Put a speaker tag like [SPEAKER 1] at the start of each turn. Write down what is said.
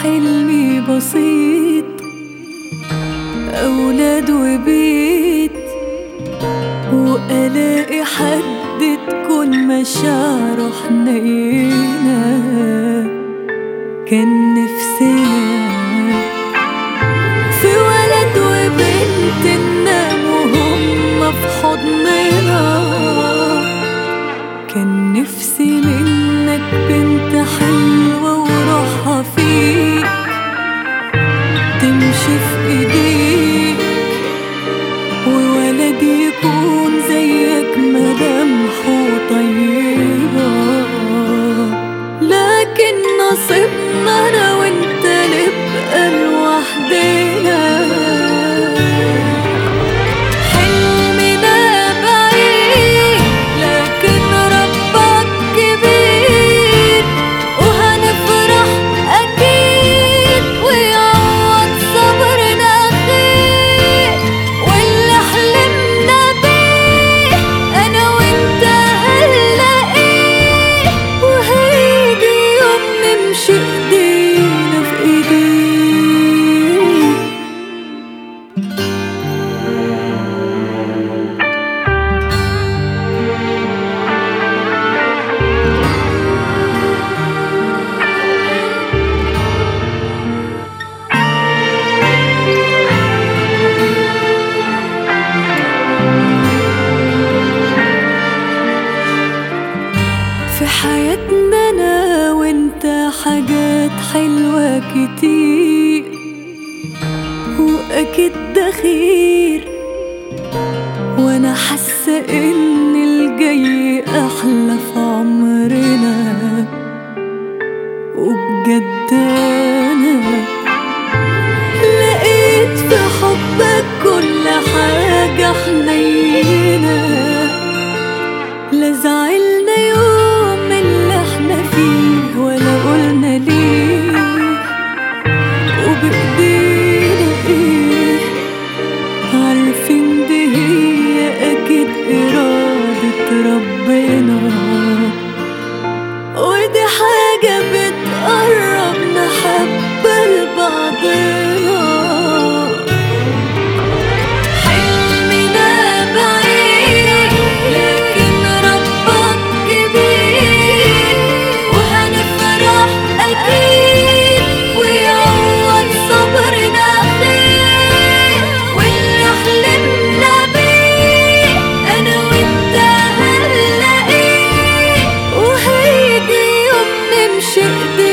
[SPEAKER 1] حلمي بسيط أولاد وبيت وألاقي حد تكون مشاعره حنينة كان نفسنا في ولد وبنت ننام وهم في حضننا كان نفسي منك بنت حلوة وروحها فيك تمشي في ايديك وولد يكون زيك ملامحه طيبة لكن نصيبنا انا وانت نبقى لوحدنا حلمنا بعيد لكن ربك كبير وهنفرح أكيد ويعوض صبرنا خير واللي حلمنا بيه أنا وأنت هنلاقيه وهيجي يوم نمشي إيدينا في إيديه في حياتنا انا وانت حاجات حلوة كتير واكيد ده خير وانا حاسة ان الجاي احلى في عمرنا وبجد انا لقيت في حبك كل حاجة حنينة لا زعلنا يوم من اللي احنا فيه ولا قلنا ليه وبإيدينا ايه عارفين دي هي أكيد إرادة ربنا ودي حاجة بتقربنا حبة لبعضنا حلمنا بعيد لكن ربك كبير وهنفرح أكيد ويعوض صبرنا خير واللي حلمنا بيه أنا وأنت هنلاقيه وهيجي يوم نمشي إيدينا